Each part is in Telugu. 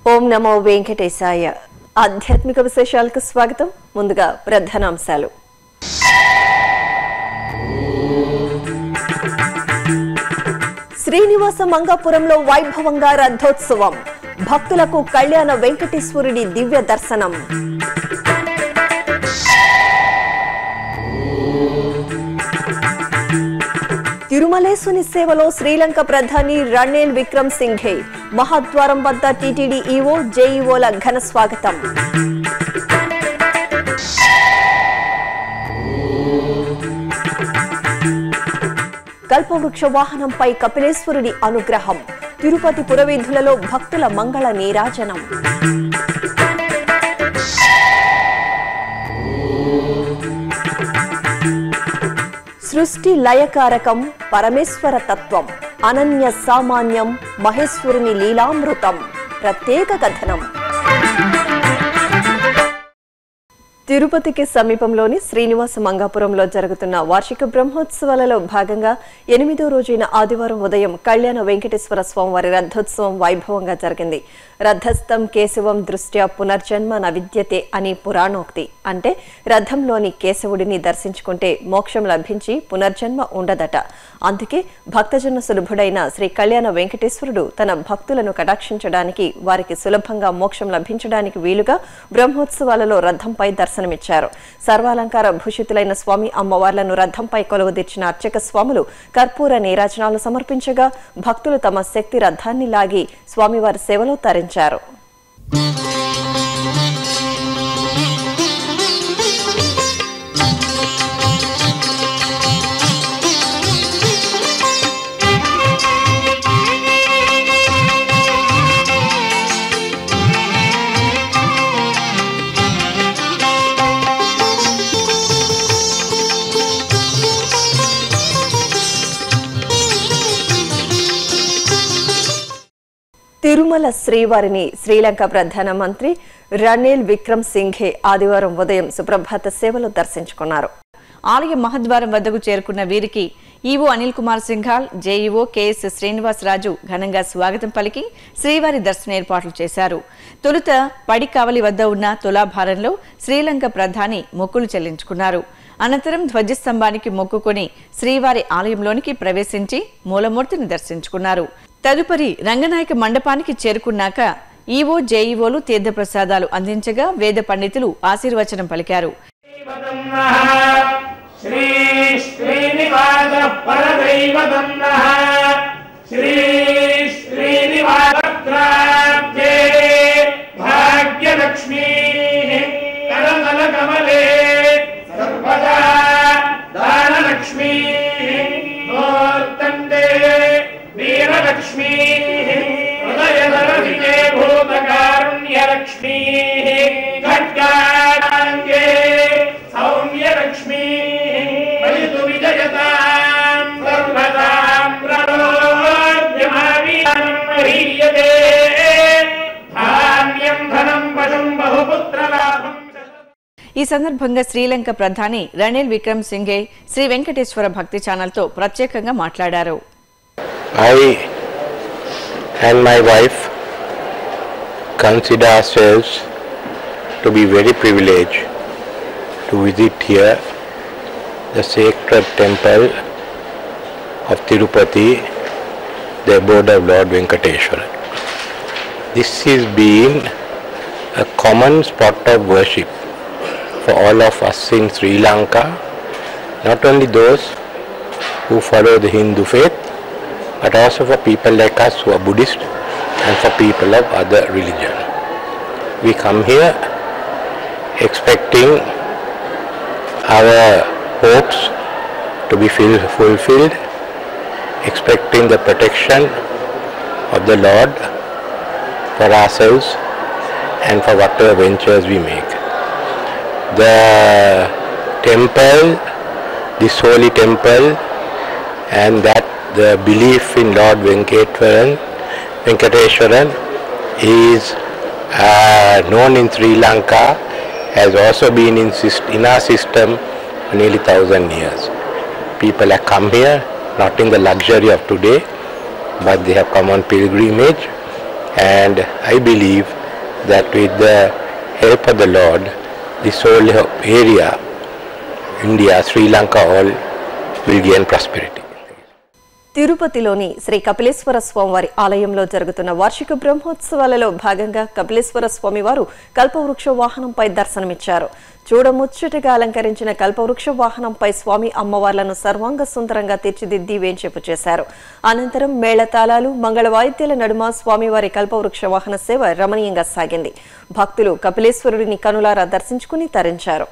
ఓం నమో వెంకటేశాయ ఆధ్యాత్మిక విశేషాలకు స్వాగతం ముందుగా ప్రధానాంశాలు శ్రీనివాస మంగాపురంలో వైభవంగా రథోత్సవం భక్తులకు కళ్యాణ వెంకటేశ్వరుడి దివ్య దర్శనం తిరుమలేశుని సేవలో శ్రీలంక ప్రధాని రణేల్ విక్రమ్ సింఘే మహాద్వారం వద్ద టీటీడీ ఈవో జేఈఓల ఘన స్వాగతం కల్పవృక్ష వాహనంపై కపిలేశ్వరుడి అనుగ్రహం తిరుపతి పురవీధులలో భక్తుల మంగళ నీరాజనం సృష్టి లయకారకం పరమేశ్వర తత్వం అనన్య సామాన్యం మహేశ్వరుని లీలామృతం ప్రత్యేక కథనం తిరుపతికి సమీపంలోని శ్రీనివాస మంగాపురంలో జరుగుతున్న వార్షిక బ్రహ్మోత్సవాలలో భాగంగా ఎనిమిదో రోజైన ఆదివారం ఉదయం కళ్యాణ వెంకటేశ్వర స్వామివారి రథోత్సవం వైభవంగా జరిగింది రథస్థం కేశవం దృష్ట్యా పునర్జన్మ నవిద్యతే అని పురాణోక్తి అంటే రథంలోని కేశవుడిని దర్శించుకుంటే మోక్షం లభించి పునర్జన్మ ఉండదట అందుకే భక్తజన సులభుడైన శ్రీ కళ్యాణ వెంకటేశ్వరుడు తన భక్తులను కటాక్షించడానికి వారికి సులభంగా మోక్షం లభించడానికి వీలుగా బ్రహ్మోత్సవాలలో రథంపై దర్శనమిచ్చారు సర్వాలంకార భూషితులైన స్వామి అమ్మవార్లను రథంపై కొలువుదీర్చిన అర్చక స్వాములు కర్పూర నీరాజనాలు సమర్పించగా భక్తులు తమ శక్తి రథాన్ని లాగి స్వామివారి సేవలో తరించారు తిరుమల శ్రీవారిని శ్రీలంక ప్రధానమంత్రి రణేల్ విక్రమ్ సింఘే ఆదివారం ఉదయం సుప్రభాత సేవలో దర్శించుకున్నారు ఆలయ మహద్వారం వద్దకు చేరుకున్న వీరికి EO Anil Kumar Singhal JEO KS Srinivasaraju ఘనంగా స్వాగతం పలికి శ్రీవారి దర్శన ఏర్పాట్లు చేశారు తొలుత పడికావలి వద్ద ఉన్న తులాభారంలో శ్రీలంక ప్రధాని మొక్కులు చెల్లించుకున్నారు అనంతరం ధ్వజస్తంభానికి మొక్కుకొని శ్రీవారి ఆలయంలోనికి ప్రవేశించి మూలమూర్తిని దర్శించుకున్నారు తదుపరి రంగనాయక మండపానికి చేరుకున్నాక ఈవో జేఈఓలు తీర్థప్రసాదాలు అందించగా వేద పండితులు ఆశీర్వచనం పలికారు శ్రీ శ్రీనివాస పరదైవతం నః శ్రీ శ్రీనివాసత్రాబ్జే భాగ్యలక్ష్మీ కరతల కమలే సర్వదా దానలక్ష్మీ నోర్తండే వీరలక్ష్మీ హృదయధరవిజే భూతకారుణ్యలక్ష్మీ ఖడ్గాంగే సౌమ్యలక్ష్మీ మలితు విజయతాం సర్వదాం ప్రణోద్యమావియానం హ్రీయతే ధాన్యం ధనం పశుం బహుపుత్రలాభం ఈ సందర్భంగా శ్రీలంక ప్రధాని రణిల్ విక్రమ్ సింఘే శ్రీ వెంకటేశ్వర భక్తి ఛానల్తో ప్రత్యేకంగా మాట్లాడారు I and my wife consider ourselves to be very privileged to visit here the sacred temple of Tirupati, the abode of Lord Venkateshwara. This has been a common spot of worship for all of us in Sri Lanka, not only those who follow the Hindu faith, but also for people like us who are Buddhist and for people of other religion. We come here expecting our hopes to be fil- fulfilled, expecting the protection of the Lord for ourselves and for whatever ventures we make. The temple, this holy temple, and that the belief in Lord Venkateswaran, Venkateswaran is uh, known in Sri Lanka, has also been in, syst- in our system for nearly thousand years. People have come here, not in the luxury of today, but they have come on pilgrimage And I believe that with the help of the Lord, this whole area, India, Sri Lanka, all will gain prosperity. తిరుపతిలోని శ్రీ కపిలేశ్వర స్వామివారి ఆలయంలో జరుగుతున్న వార్షిక బ్రహ్మోత్సవాలలో భాగంగా కపిలేశ్వర స్వామివారు కల్పవృక్ష వాహనంపై దర్శనమిచ్చారు చూడముచ్చటగా అలంకరించిన కల్పవృక్ష వాహనంపై స్వామి అమ్మవార్లను సర్వాంగ సుందరంగా తీర్చిదిద్ది వేంచేపు చేశారు అనంతరం మేళతాళాలు మంగళ వాయిద్యాల నడుమ స్వామివారి కల్పవృక్ష వాహన సేవ రమణీయంగా సాగింది భక్తులు కపిలేశ్వరుడిని కనులారా దర్శించుకుని తరించారు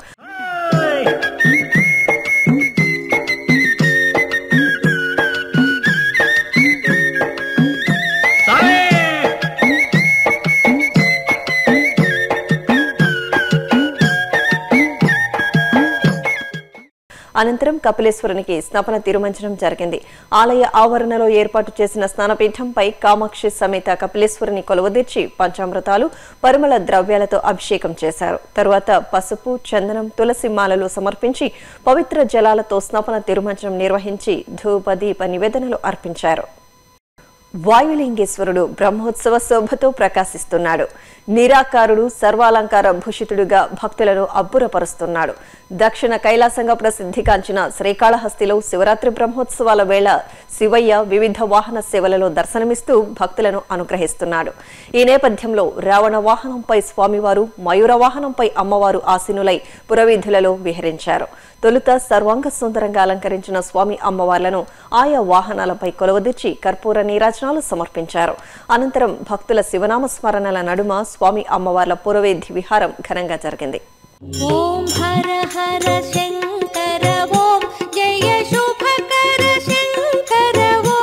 అనంతరం కపిలేశ్వరునికి స్నపన తిరుమంచనం జరిగింది ఆలయ ఆవరణలో ఏర్పాటు చేసిన స్నానపీఠంపై కామాక్షి సమేత కపిలేశ్వరుని కొలువదీర్చి పంచామృతాలు పరిమళ ద్రవ్యాలతో అభిషేకం చేశారు తరువాత పసుపు చందనం తులసి మాలలు సమర్పించి పవిత్ర జలాలతో స్నపన తిరుమంచనం నిర్వహించి ధూప దీప నివేదనలు అర్పించారు వాయులింగేశ్వరుడు బ్రహ్మోత్సవ శోభతో ప్రకాశిస్తున్నాడు నిరాకారుడు సర్వాలంకార భూషితుడుగా భక్తులను అబ్బురపరుస్తున్నాడు దక్షిణ కైలాసంగా ప్రసిద్ధిగాంచిన శ్రీకాళహస్తిలో శివరాత్రి బ్రహ్మోత్సవాల వేళ శివయ్య వివిధ వాహన సేవలలో దర్శనమిస్తూ భక్తులను అనుగ్రహిస్తున్నాడు ఈ నేపథ్యంలో రావణ వాహనంపై స్వామివారు మయూర వాహనంపై అమ్మవారు ఆసీనులై పురవీధులలో విహరించారు తొలుత సర్వాంగ సుందరంగా అలంకరించిన స్వామి అమ్మవార్లను ఆయా వాహనాలపై కొలవదీర్చి కర్పూర నీరాజనాలు సమర్పించారు అనంతరం భక్తుల శివనామ స్మరణల నడుమ స్వామి అమ్మవార్ల పురవేధి విహారం ఘనంగా జరిగింది ॐ हर हर शङ्कर ॐ जय शुभकर शङ्कर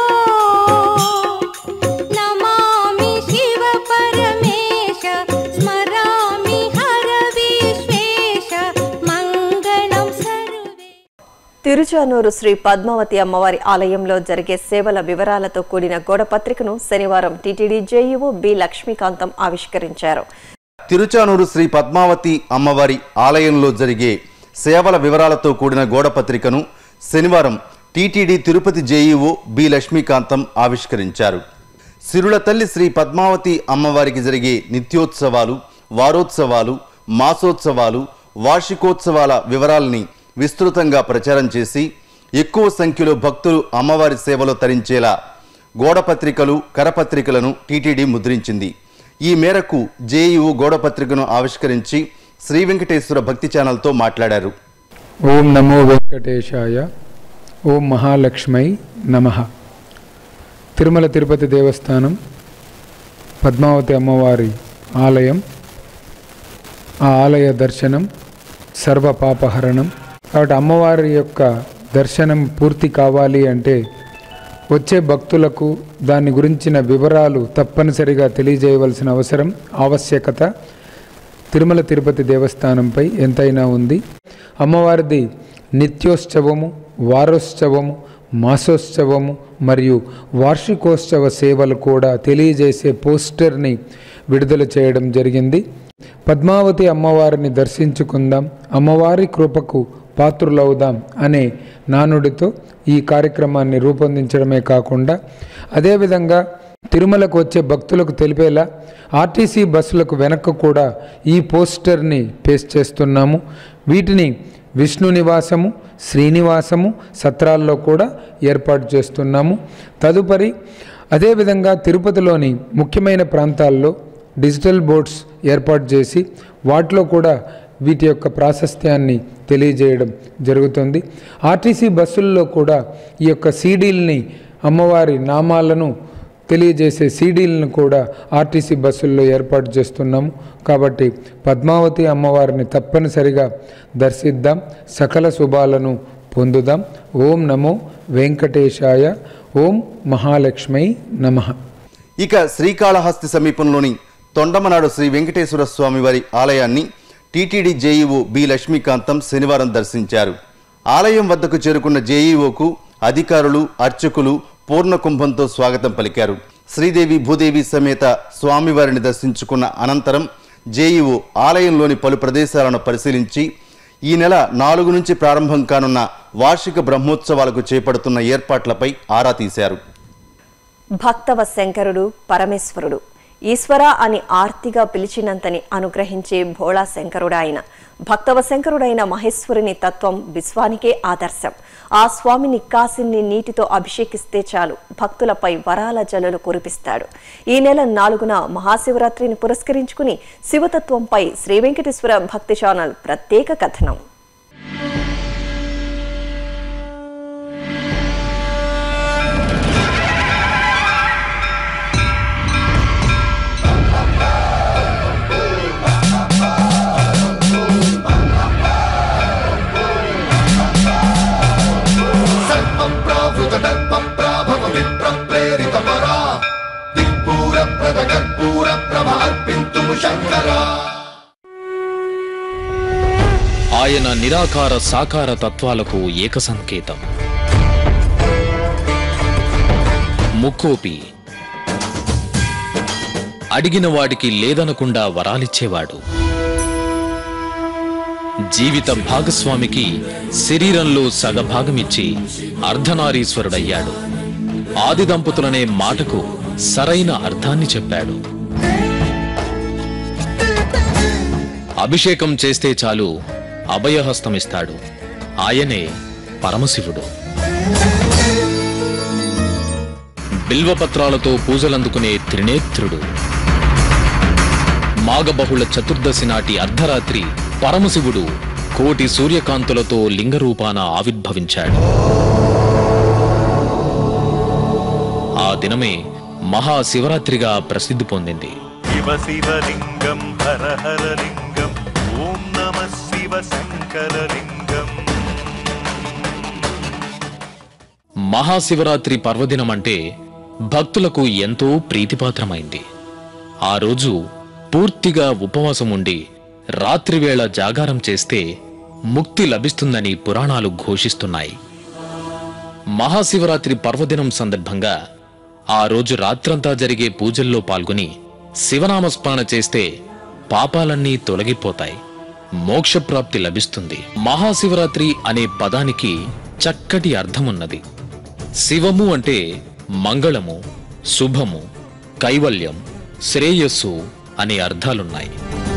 ॐ नमामि शिव परमेश स्मरामि हर विश्वेश मङ्गलं सर्वे తిరుచానూరు శ్రీ పద్మావతి అమ్మవారి ఆలయంలో జరిగే సేవల వివరాలతో కూడిన గోడపత్రికను శనివారం టీటీడీ జేఈఓ బి లక్ష్మీకాంతం ఆవిష్కరించారు తిరుచానూరు శ్రీ పద్మావతి అమ్మవారి ఆలయంలో జరిగే సేవల వివరాలతో కూడిన గోడపత్రికను శనివారం TTD Tirupati JEO B Lakshmikantham ఆవిష్కరించారు సిరుల తల్లి శ్రీ పద్మావతి అమ్మవారికి జరిగే నిత్యోత్సవాలు వారోత్సవాలు మాసోత్సవాలు వార్షికోత్సవాల వివరాల్ని విస్తృతంగా ప్రచారం చేసి ఎక్కువ సంఖ్యలో భక్తులు అమ్మవారి సేవలో తరించేలా గోడపత్రికలు కరపత్రికలను టీటీడీ ముద్రించింది ఈ మేరకు జేఈఓ గోడపత్రికను ఆవిష్కరించి శ్రీ వెంకటేశ్వర భక్తి ఛానల్తో మాట్లాడారు ఓం నమో వెంకటేశాయ ఓం మహాలక్ష్మై నమ తిరుమల తిరుపతి దేవస్థానం పద్మావతి అమ్మవారి ఆలయం ఆ ఆలయ దర్శనం సర్వ పాపహరణం కాబట్టి అమ్మవారి యొక్క దర్శనం పూర్తి కావాలి అంటే వచ్చే భక్తులకు దాని గురించిన వివరాలు తప్పనిసరిగా తెలియజేయవలసిన అవసరం ఆవశ్యకత తిరుమల తిరుపతి దేవస్థానంపై ఎంతైనా ఉంది అమ్మవారిది నిత్యోత్సవము వారోత్సవము మాసోత్సవము మరియు వార్షికోత్సవ సేవలు కూడా తెలియజేసే పోస్టర్ని విడుదల చేయడం జరిగింది పద్మావతి అమ్మవారిని దర్శించుకుందాం అమ్మవారి కృపకు పాత్రులవుదాం అనే నానుడితో ఈ కార్యక్రమాన్ని రూపొందించడమే కాకుండా అదేవిధంగా తిరుమలకు వచ్చే భక్తులకు తెలిపేలా ఆర్టీసీ బస్సులకు వెనక్కు కూడా ఈ పోస్టర్ని పేస్ట్ చేస్తున్నాము వీటిని విష్ణు నివాసము శ్రీనివాసము సత్రాల్లో కూడా ఏర్పాటు చేస్తున్నాము తదుపరి అదేవిధంగా తిరుపతిలోని ముఖ్యమైన ప్రాంతాల్లో డిజిటల్ బోర్డ్స్ ఏర్పాటు చేసి వాటిలో కూడా వీటి యొక్క ప్రాశస్త్యాన్ని తెలియజేయడం జరుగుతుంది ఆర్టీసీ బస్సుల్లో కూడా ఈ యొక్క సీడీల్ని అమ్మవారి నామాలను తెలియజేసే సీడీలను కూడా ఆర్టీసీ బస్సుల్లో ఏర్పాటు చేస్తున్నాము కాబట్టి పద్మావతి అమ్మవారిని తప్పనిసరిగా దర్శిద్దాం సకల శుభాలను పొందుదాం ఓం నమో వెంకటేశాయ ఓం మహాలక్ష్మై నమః ఇక శ్రీకాళహస్తి సమీపంలోని తొండమనాడు శ్రీ వెంకటేశ్వర స్వామి వారి ఆలయాన్ని టీటీడీ జేఈఓ బి లక్ష్మీకాంతం శనివారం దర్శించారు ఆలయం వద్దకు చేరుకున్న జేఈఓకు అధికారులు అర్చకులు పూర్ణ కుంభంతో స్వాగతం పలికారు శ్రీదేవి భూదేవి సమేత స్వామివారిని దర్శించుకున్న అనంతరం జేఈఓ ఆలయంలోని పలు ప్రదేశాలను పరిశీలించి ఈ నెల నాలుగు నుంచి ప్రారంభం కానున్న వార్షిక బ్రహ్మోత్సవాలకు చేపడుతున్న ఏర్పాట్లపై ఆరా తీశారు భక్తవ శంకరుడు పరమేశ్వరుడు ఈశ్వర అని ఆర్తిగా పిలిచినంతని అనుగ్రహించే భోళా శంకరుడు ఆయన భక్తవ శంకరుడైన మహేశ్వరుని తత్వం విశ్వానికే ఆదర్శం ఆ స్వామిని కాసిన్ని నీటితో అభిషేకిస్తే చాలు భక్తులపై వరాల జల్లులు కురిపిస్తాడు ఈ నెల నాలుగున మహాశివరాత్రిని పురస్కరించుకుని శివతత్వంపై శ్రీ వెంకటేశ్వర భక్తి ఛానల్ ప్రత్యేక కథనం సర్వప్రావృతదర్పప్రాభవ విప్రప్రేరితపరా దిక్పూరప్రద కర్పూర ప్రభ అర్పింతుము శంకరా ఆయన నిరాకార సాకార తత్వాలకు ఏక సంకేతం ముక్కోపి అడిగిన వాడికి లేదనకుండా వరాలిచ్చేవాడు జీవిత భాగస్వామికి శరీరంలో సగభాగమిచ్చి అర్ధనారీశ్వరుడయ్యాడు ఆది దంపతులనే మాటకు సరైన అర్థాన్ని చెప్పాడు అభిషేకం చేస్తే చాలు అభయహస్తమిస్తాడు ఆయనే పరమశివుడు బిల్వపత్రాలతో పూజలందుకునే త్రినేత్రుడు మాఘబహుళ చతుర్దశి నాటి అర్ధరాత్రి పరమశివుడు కోటి సూర్యకాంతులతో లింగరూపాన ఆవిర్భవించాడు ఆ దినమే మహాశివరాత్రిగా ప్రసిద్ధి పొందింది శివ శివలింగం హర హర లింగం ఓం నమ శివ శంకరలింగం మహాశివరాత్రి పర్వదినం అంటే భక్తులకు ఎంతో ప్రీతిపాత్రమైంది ఆ రోజు పూర్తిగా ఉపవాసం ఉండి రాత్రివేళ జాగారం చేస్తే ముక్తి లభిస్తుందని పురాణాలు ఘోషిస్తున్నాయి మహాశివరాత్రి పర్వదినం సందర్భంగా ఆ రోజు రాత్రంతా జరిగే పూజల్లో పాల్గొని శివనామస్మరణ చేస్తే పాపాలన్నీ తొలగిపోతాయి మోక్షప్రాప్తి లభిస్తుంది మహాశివరాత్రి అనే పదానికి చక్కటి అర్థమున్నది శివము అంటే మంగళము శుభము కైవల్యం శ్రేయస్సు అనే అర్థాలున్నాయి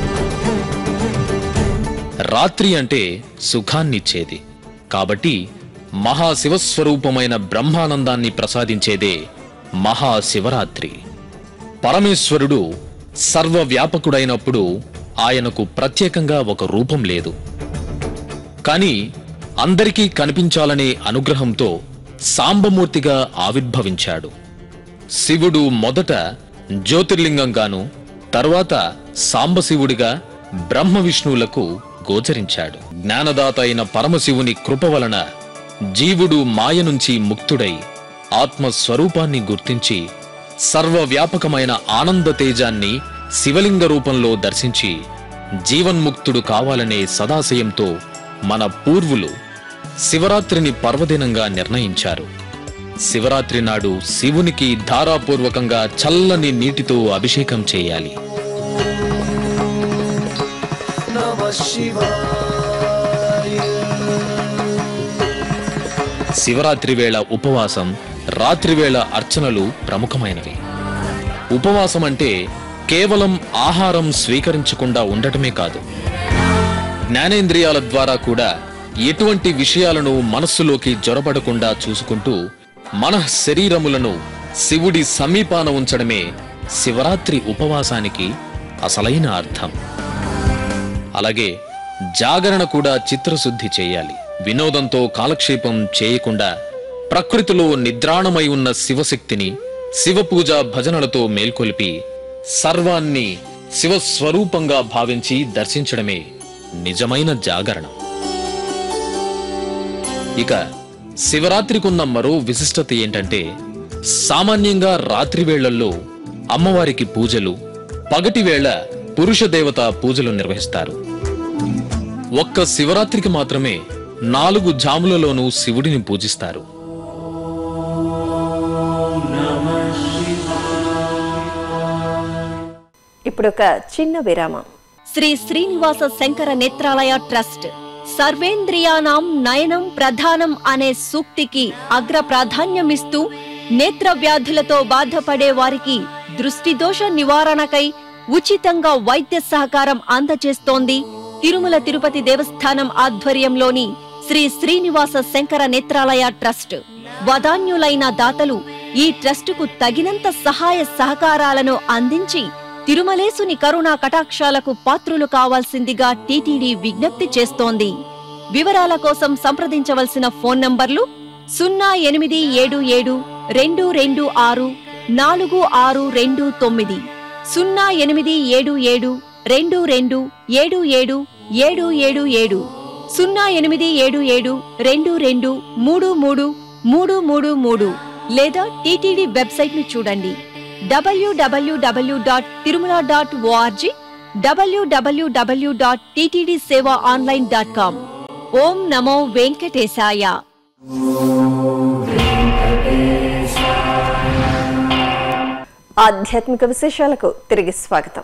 రాత్రి అంటే సుఖాన్నిచ్చేది కాబట్టి మహాశివస్వరూపమైన బ్రహ్మానందాన్ని ప్రసాదించేదే మహాశివరాత్రి పరమేశ్వరుడు సర్వవ్యాపకుడైనప్పుడు ఆయనకు ప్రత్యేకంగా ఒక రూపం లేదు కాని అందరికీ కనిపించాలనే అనుగ్రహంతో సాంబమూర్తిగా ఆవిర్భవించాడు శివుడు మొదట జ్యోతిర్లింగంగాను తరువాత సాంబశివుడిగా బ్రహ్మ విష్ణువులకు గోచరించాడు జ్ఞానదాత అయిన పరమశివుని కృప వలన జీవుడు మాయ నుంచి ముక్తుడై ఆత్మస్వరూపాన్ని గుర్తించి సర్వవ్యాపకమైన ఆనంద తేజాన్ని శివలింగ రూపంలో దర్శించి జీవన్ముక్తుడు కావాలనే సదాశయంతో మన పూర్వులు శివరాత్రిని పర్వదినంగా నిర్ణయించారు శివరాత్రి నాడు శివునికి ధారాపూర్వకంగా చల్లని నీటితో అభిషేకం చేయాలి శివరాత్రి వేళ ఉపవాసం రాత్రివేళ అర్చనలు ప్రముఖమైనవి ఉపవాసం అంటే కేవలం ఆహారం స్వీకరించకుండా ఉండటమే కాదు జ్ఞానేంద్రియాల ద్వారా కూడా ఎటువంటి విషయాలను మనస్సులోకి జొరబడకుండా చూసుకుంటూ మన శరీరములను శివుడి సమీపాన ఉంచడమే శివరాత్రి ఉపవాసానికి అసలైన అర్థం అలాగే జాగరణ కూడా చిత్రశుద్ధి చేయాలి వినోదంతో కాలక్షేపం చేయకుండా ప్రకృతిలో నిద్రాణమై ఉన్న శివశక్తిని శివపూజ భజనలతో మేల్కొల్పి సర్వాన్ని శివస్వరూపంగా భావించి దర్శించడమే నిజమైన జాగరణ ఇక శివరాత్రికున్న మరో విశిష్టత ఏంటంటే సామాన్యంగా రాత్రి వేళల్లో అమ్మవారికి పూజలు పగటి వేళ పురుష దేవత పూజలు నిర్వహిస్తారు ఒక్క శివరాత్రికి మాత్రమే నాలుగు జాములలోనూ శివుడిని పూజిస్తారు ఇప్పుడు ఒక చిన్న విరామం శ్రీ శ్రీనివాస శంకర నేత్రాలయ ట్రస్ట్ సర్వేంద్రియానాం నయనం ప్రధానం అనే సూక్తికి అగ్ర ప్రాధాన్యమిస్తూ నేత్ర వ్యాధులతో బాధపడే వారికి దృష్టి దోష నివారణకై ఉచితంగా వైద్య సహకారం అందజేస్తోంది తిరుమల తిరుపతి దేవస్థానం ఆధ్వర్యంలోని శ్రీ శ్రీనివాస శంకర నేత్రాలయ ట్రస్ట్ వదాన్యులైన దాతలు ఈ ట్రస్టుకు తగినంత సహాయ సహకారాలను అందించి తిరుమలేసుని కరుణా కటాక్షాలకు పాత్రులు కావాల్సిందిగా టీటీడీ విజ్ఞప్తి చేస్తోంది వివరాల కోసం సంప్రదించవలసిన ఫోన్ నంబర్లు సున్నా ఎనిమిది ఏడు ఏడు రెండు రెండు ఆరు నాలుగు ఆరు రెండు తొమ్మిది సున్నా ఎనిమిది ఏడు ఏడు రెండు రెండు ఏడు ఏడు ఏడు ఏడు ఏడు సున్నా ఎనిమిది ఏడు ఏడు రెండు రెండు మూడు మూడు మూడు మూడు మూడు లేదా టీటీడీ వెబ్సైట్ ను చూడండి W W W dot Tirumala dot O R G W W W dot TTD Seva online dot com ఓం నమో వెంకటేశాయ ఆధ్యాత్మిక విశేషాలకు తిరిగి స్వాగతం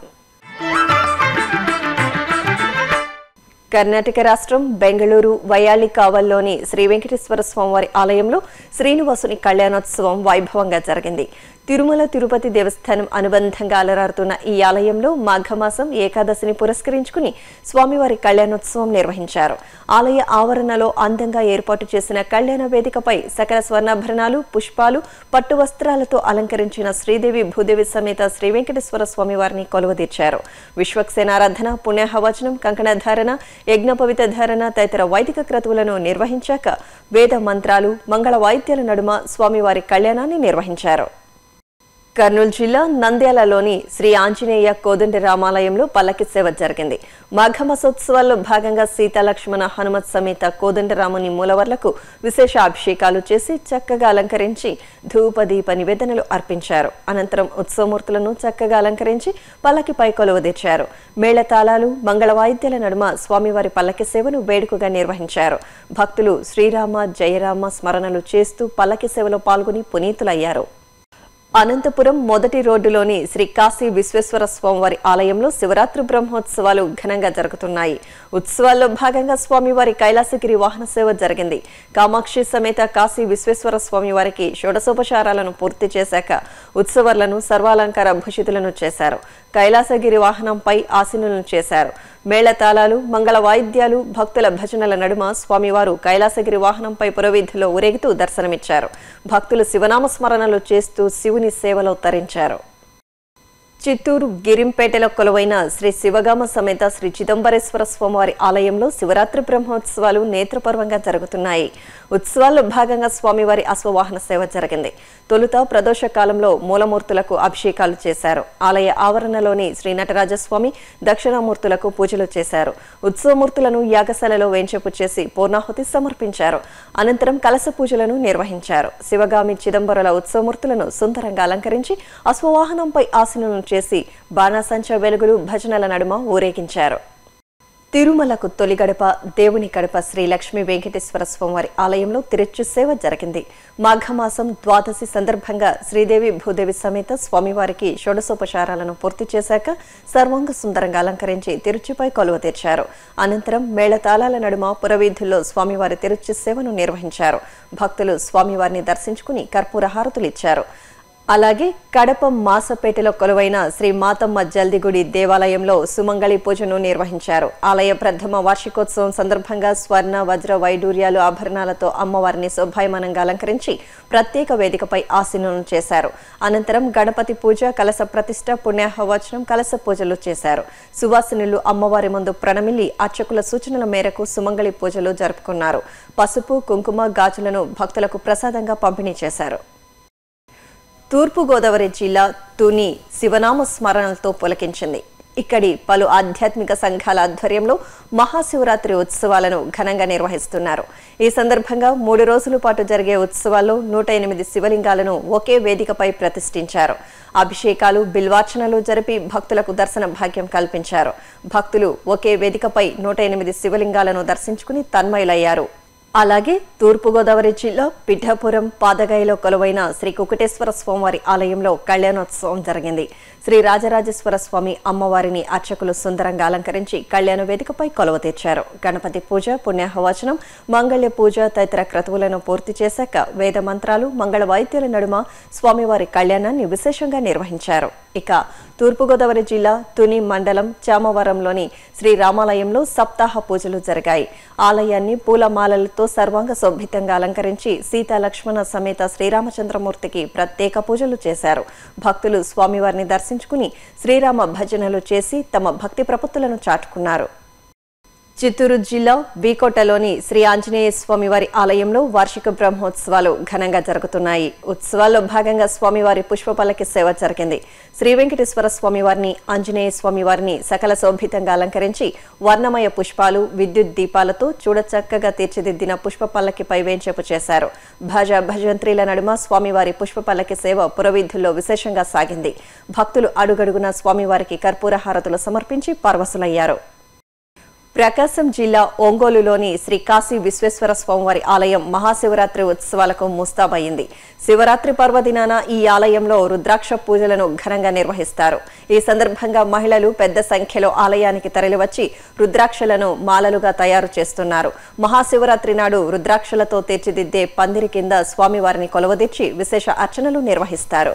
కర్ణాటక రాష్ట్రం బెంగళూరు వయాలి కావల్లోని శ్రీ వెంకటేశ్వర స్వామివారి ఆలయంలో శ్రీనివాసుని కళ్యాణోత్సవం వైభవంగా జరిగింది తిరుమల తిరుపతి దేవస్థానం అనుబంధంగా అలరారుతున్న ఈ ఆలయంలో మాఘమాసం ఏకాదశిని పురస్కరించుకుని స్వామివారి కళ్యాణోత్సవం నిర్వహించారు ఆలయ ఆవరణలో అందంగా ఏర్పాటు చేసిన కళ్యాణ వేదికపై సకల స్వర్ణాభరణాలు పుష్పాలు పట్టు వస్త్రాలతో అలంకరించిన శ్రీదేవి భూదేవి సమేత శ్రీ వెంకటేశ్వర స్వామివారిని కొలువుదీర్చారు విశ్వక్సేనారాధన పుణ్యహవచనం కంకణధారణ యజ్ఞపవిత ధారణ తదితర వైదిక క్రతువులను నిర్వహించాక వేద మంత్రాలు మంగళ వాయిద్యాల నడుమ స్వామివారి కళ్యాణాన్ని నిర్వహించారు కర్నూలు జిల్లా నంద్యాలలోని శ్రీ ఆంజనేయ కోదండ రామాలయంలో పల్లకి సేవ జరిగింది మాఘమాసోత్సవాల్లో భాగంగా సీతా లక్ష్మణ హనుమత్ సమేత కోదండరాముని మూలవర్లకు విశేష అభిషేకాలు చేసి చక్కగా అలంకరించి ధూప దీప నివేదనలు అర్పించారు అనంతరం ఉత్సవమూర్తులను చక్కగా అలంకరించి పల్లకిపై కొలువదీర్చారు మేళతాళాలు మంగళ వాయిద్యాల నడుమ స్వామివారి పల్లకి సేవను వేడుకగా నిర్వహించారు భక్తులు శ్రీరామ జయరామ స్మరణలు చేస్తూ పల్లకి సేవలో పాల్గొని పునీతులయ్యారు అనంతపురం మొదటి రోడ్డులోని శ్రీ కాశీ విశ్వేశ్వర స్వామివారి ఆలయంలో శివరాత్రి బ్రహ్మోత్సవాలు ఘనంగా జరుగుతున్నాయి ఉత్సవాల్లో భాగంగా స్వామివారి కైలాసగిరి వాహన సేవ జరిగింది కామాక్షి సమేత కాశీ విశ్వేశ్వర స్వామివారికి షోడశోపచారాలను పూర్తి చేశాక ఉత్సవాలను సర్వాలంకార భూషితులను చేశారు కైలాసగిరి వాహనంపై ఆసీనులను చేశారు మేళతాళాలు మంగళ వాయిద్యాలు భక్తుల భజనల నడుమ స్వామివారు కైలాసగిరి వాహనంపై పురవీధిలో ఊరేగుతూ దర్శనమిచ్చారు భక్తులు శివనామ స్మరణలు చేస్తూ శివుని సేవలో తరించారు చిత్తూరు గిరింపేటలో కొలువైన శ్రీ శివగామ సమేత శ్రీ చిదంబరేశ్వర స్వామివారి ఆలయంలో శివరాత్రి బ్రహ్మోత్సవాలు నేత్రపర్వంగా జరుగుతున్నాయి ఉత్సవాల్లో భాగంగా స్వామివారి అశ్వవాహన సేవ జరిగింది తొలుత ప్రదోష కాలంలో మూలమూర్తులకు అభిషేకాలు చేశారు ఆలయ ఆవరణలోని శ్రీ నటరాజస్వామి దక్షిణామూర్తులకు పూజలు చేశారు ఉత్సవమూర్తులను యాగశాలలో వేంచేపు చేసి పూర్ణాహుతి సమర్పించారు అనంతరం కలశ పూజలను నిర్వహించారు శివగామి చిదంబరుల ఉత్సవమూర్తులను సుందరంగా అలంకరించి అశ్వవాహనంపై ఆసనం చేసి బాణాసంచ వెలుగులు భజనల నడుమ ఊరేగించారు తిరుమలకు తొలి గడప దేవుని గడప శ్రీ లక్ష్మీ వెంకటేశ్వర స్వామివారి ఆలయంలో తిరుచు సేవ జరిగింది మాఘమాసం ద్వాదశి సందర్భంగా శ్రీదేవి భూదేవి సమేత స్వామివారికి షోడశోపచారాలను పూర్తి చేశాక సర్వాంగ సుందరంగా అలంకరించి తిరుచుపై కొలువ తీర్చారు అనంతరం మేళతాళాల నడుమ పురవీధుల్లో స్వామివారి తిరుచు సేవను నిర్వహించారు భక్తులు స్వామివారిని దర్శించుకుని కర్పూర హారతులు ఇచ్చారు అలాగే కడప మాసపేటలో కొలువైన శ్రీ మాతమ్మ జల్దిగుడి దేవాలయంలో సుమంగళి పూజను నిర్వహించారు ఆలయ ప్రథమ వార్షికోత్సవం సందర్భంగా స్వర్ణ వజ్ర వైడూర్యాలు ఆభరణాలతో అమ్మవారిని శోభాయమానంగా అలంకరించి ప్రత్యేక వేదికపై ఆసీనం చేశారు అనంతరం గణపతి పూజ కలస ప్రతిష్ట పుణ్యాహవచనం కలస పూజలు చేశారు సువాసినులు అమ్మవారి ముందు ప్రణమిల్లి అర్చకుల సూచనల మేరకు సుమంగళి పూజలు జరుపుకున్నారు పసుపు కుంకుమ గాజులను భక్తులకు ప్రసాదంగా పంపిణీ చేశారు తూర్పుగోదావరి జిల్లా తుని శివనామ స్మరణలతో పులకించింది ఇక్కడి పలు ఆధ్యాత్మిక సంఘాల ఆధ్వర్యంలో మహాశివరాత్రి ఉత్సవాలను ఘనంగా నిర్వహిస్తున్నారు ఈ సందర్భంగా మూడు రోజుల పాటు జరిగే ఉత్సవాల్లో నూట ఎనిమిది శివలింగాలను ఒకే వేదికపై ప్రతిష్ఠించారు అభిషేకాలు బిల్వార్చనలు జరిపి భక్తులకు దర్శన భాగ్యం కల్పించారు భక్తులు ఒకే వేదికపై నూట ఎనిమిది శివలింగాలను దర్శించుకుని తన్మయులయ్యారు అలాగే తూర్పుగోదావరి జిల్లా పిఠాపురం పాదగాయలో కొలువైన శ్రీ కుకుటేశ్వర స్వామివారి ఆలయంలో కళ్యాణోత్సవం జరిగింది శ్రీ రాజరాజేశ్వర స్వామి అమ్మవారిని అర్చకులు సుందరంగా అలంకరించి కళ్యాణ వేదికపై కొలవ తీర్చారు గణపతి పూజ పుణ్యాహవచనం మంగళ్య పూజ తదితర క్రతువులను పూర్తి చేశాక వేద మంత్రాలు మంగళ వాయిద్యాల నడుమ స్వామివారి కళ్యాణాన్ని విశేషంగా నిర్వహించారు ఇక తూర్పుగోదావరి జిల్లా తుని మండలం చామవరంలోని శ్రీ రామాలయంలో సప్తాహ పూజలు జరిగాయి ఆలయాన్ని పూలమాలలతో సర్వాంగ శోభితంగా అలంకరించి సీతా లక్ష్మణ సమేత శ్రీరామచంద్రమూర్తికి ప్రత్యేక పూజలు చేశారు భక్తులు స్వామివారిని దర్శించుకుని శ్రీరామ భజనలు చేసి తమ భక్తి ప్రపత్తులను చాటుకున్నారు చిత్తూరు జిల్లా వీకోటలోని శ్రీ ఆంజనేయ స్వామివారి ఆలయంలో వార్షిక బ్రహ్మోత్సవాలు ఘనంగా జరుగుతున్నాయి ఉత్సవాల్లో భాగంగా స్వామివారి పుష్పపల్లకి సేవ జరిగింది శ్రీ వెంకటేశ్వర స్వామివారిని ఆంజనేయ స్వామివారిని సకల శోభితంగా అలంకరించి వర్ణమయ పుష్పాలు విద్యుత్ దీపాలతో చూడచక్కగా తీర్చిదిద్దిన పుష్ప పల్లకిపై వేంచేపు చేశారు భజ భజంత్రీల నడుమ స్వామివారి పుష్ప పల్లకి సేవ పురవీధుల్లో విశేషంగా సాగింది భక్తులు అడుగడుగున స్వామివారికి కర్పూర హారతులు సమర్పించి పరవశులయ్యారు ప్రకాశం జిల్లా ఒంగోలులోని శ్రీ కాశీ విశ్వేశ్వర స్వామివారి ఆలయం మహాశివరాత్రి ఉత్సవాలకు ముస్తాబయింది శివరాత్రి పర్వదినాన ఈ ఆలయంలో రుద్రాక్ష పూజలను ఘనంగా నిర్వహిస్తారు ఈ సందర్భంగా మహిళలు పెద్ద సంఖ్యలో ఆలయానికి తరలివచ్చి రుద్రాక్షలను మాలలుగా తయారు చేస్తున్నారు మహాశివరాత్రి నాడు రుద్రాక్షలతో తీర్చిదిద్దే పందిరి కింద స్వామివారిని కొలవదీర్చి విశేష అర్చనలు నిర్వహిస్తారు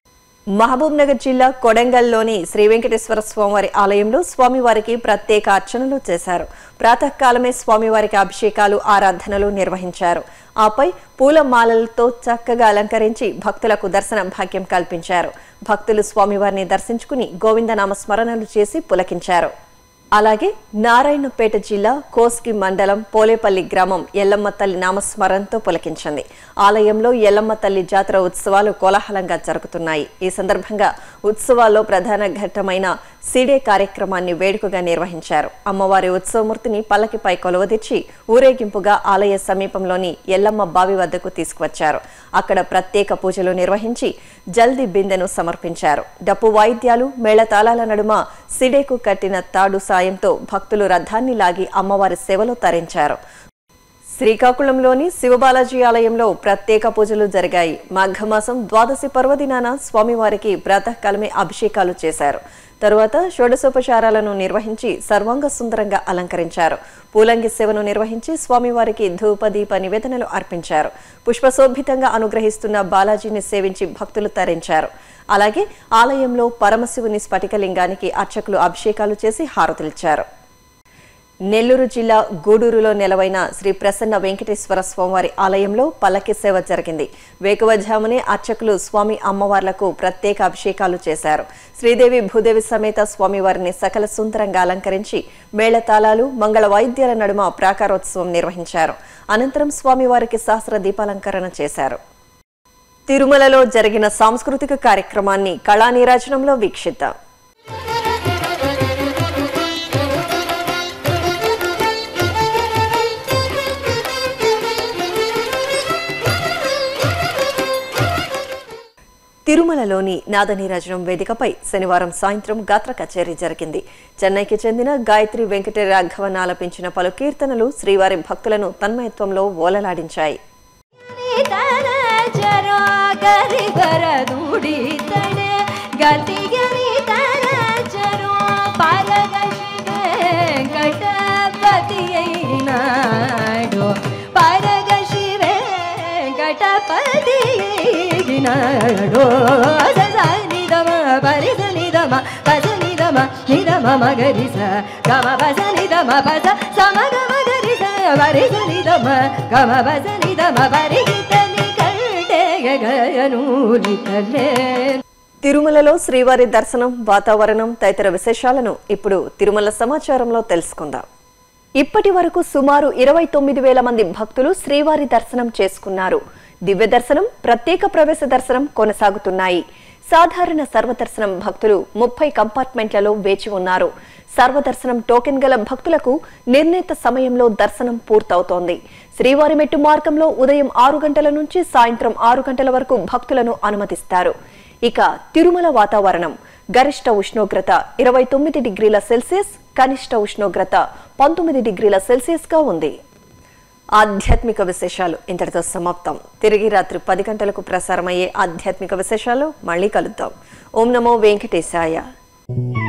మహబూబ్ నగర్ జిల్లా కొడంగల్లోని శ్రీ వెంకటేశ్వర స్వామివారి ఆలయంలో స్వామివారికి ప్రత్యేక అర్చనలు చేశారు ప్రాతకాలమే స్వామివారికి అభిషేకాలు ఆరాధనలు నిర్వహించారు ఆపై పూల మాలలతో చక్కగా అలంకరించి భక్తులకు దర్శన భాగ్యం కల్పించారు భక్తులు స్వామివారిని దర్శించుకుని గోవిందనామ స్మరణలు చేసి పులకించారు అలాగే నారాయణపేట జిల్లా కోస్కి మండలం పోలేపల్లి గ్రామం ఎల్లమ్మ తల్లి నామస్మరణతో పులకించింది ఆలయంలో ఎల్లమ్మ తల్లి జాతర ఉత్సవాలు కోలాహలంగా జరుగుతున్నాయి ఈ సందర్భంగా ఉత్సవాల్లో ప్రధాన ఘట్టమైన సిడే కార్యక్రమాన్ని వేడుకగా నిర్వహించారు అమ్మవారి ఉత్సవమూర్తిని పల్లకిపై కొలువదీర్చి ఊరేగింపుగా ఆలయ సమీపంలోని ఎల్లమ్మ బావి వద్దకు తీసుకువచ్చారు అక్కడ ప్రత్యేక పూజలు నిర్వహించి జల్ది బిందెను సమర్పించారు డప్పు వాయిద్యాలు మేళతాళాల నడుమ సిడేకు కట్టిన తాడు సాయంతో భక్తులు రథాన్ని లాగి అమ్మవారి సేవలో తరించారు శ్రీకాకుళంలోని శివబాలాజీ ఆలయంలో ప్రత్యేక పూజలు జరిగాయి మాఘమాసం ద్వాదశి పర్వదినాన స్వామివారికి ప్రాతకాలమే అభిషేకాలు చేశారు తరువాత షోడశోపచారాలను నిర్వహించి సర్వాంగ సుందరంగా అలంకరించారు పూలంగి సేవను నిర్వహించి స్వామివారికి ధూప దీప నివేదనలు అర్పించారు పుష్పశోభితంగా అనుగ్రహిస్తున్న బాలాజీని సేవించి భక్తులు తరించారు అలాగే ఆలయంలో పరమశివుని స్ఫటికలింగానికి అర్చకులు అభిషేకాలు చేసి హారతులిచ్చారు నెల్లూరు జిల్లా గూడూరులో నెలవైన శ్రీ ప్రసన్న వెంకటేశ్వర స్వామివారి ఆలయంలో పల్లకి సేవ జరిగింది వేకువజామునే అర్చకులు స్వామి అమ్మవార్లకు ప్రత్యేక అభిషేకాలు చేశారు శ్రీదేవి భూదేవి సమేత స్వామివారిని సకల సుందరంగా అలంకరించి మేళతాళాలు మంగళ వాయిద్యాల నడుమ ప్రాకారోత్సవం నిర్వహించారు అనంతరం స్వామివారికి సహస్ర దీపాలంకరణ చేశారు తిరుమలలో జరిగిన సాంస్కృతిక కార్యక్రమాన్ని కళా నీరాజనంలో వీక్షిద్దాం తిరుమలలోని నాదనీరాజనం వేదికపై శనివారం సాయంత్రం గాత్ర కచేరీ జరిగింది చెన్నైకి చెందిన గాయత్రి వెంకట రాఘవన్ ఆలపించిన పలు కీర్తనలు శ్రీవారి భక్తులను తన్మయత్వంలో ఓలలాడించాయి నాడో నిదమ పరిద నిదమ పద నిదమ నిదమ మగరిస గమ పద నిదమ పద సమ గమ గరిస పరిద నిదమ గమ పద నిదమ పరిగితని కల్టే గయనూలితలే తిరుమలలో శ్రీవారి దర్శనం వాతావరణం తదితర విశేషాలను ఇప్పుడు తిరుమల సమాచారంలో తెలుసుకుందాం ఇప్పటి వరకు సుమారు ఇరవై తొమ్మిది వేల మంది భక్తులు శ్రీవారి దర్శనం చేసుకున్నారు దివ్య దర్శనం ప్రత్యేక ప్రవేశ దర్శనం కొనసాగుతున్నాయి సాధారణ సర్వదర్శనం భక్తులు ముప్పై కంపార్ట్మెంట్లలో వేచి ఉన్నారు సర్వదర్శనం టోకెన్ గల భక్తులకు నిర్ణీత సమయంలో దర్శనం పూర్తవుతోంది శ్రీవారి మెట్టు మార్గంలో ఉదయం ఆరు గంటల నుంచి సాయంత్రం ఆరు గంటల వరకు భక్తులను అనుమతిస్తారు ఇక తిరుమల వాతావరణం గరిష్ట ఉష్ణోగ్రత ఇరవై తొమ్మిది డిగ్రీల సెల్సియస్ కనిష్ట ఉష్ణోగ్రత పంతొమ్మిది డిగ్రీల సెల్సియస్ గా ఉంది ఆధ్యాత్మిక విశేషాలు ఇంతటితో సమాప్తం తిరిగి రాత్రి పది గంటలకు ప్రసారమయ్యే ఆధ్యాత్మిక విశేషాలు మళ్ళీ కలుద్దాం ఓం నమో వెంకటేశాయ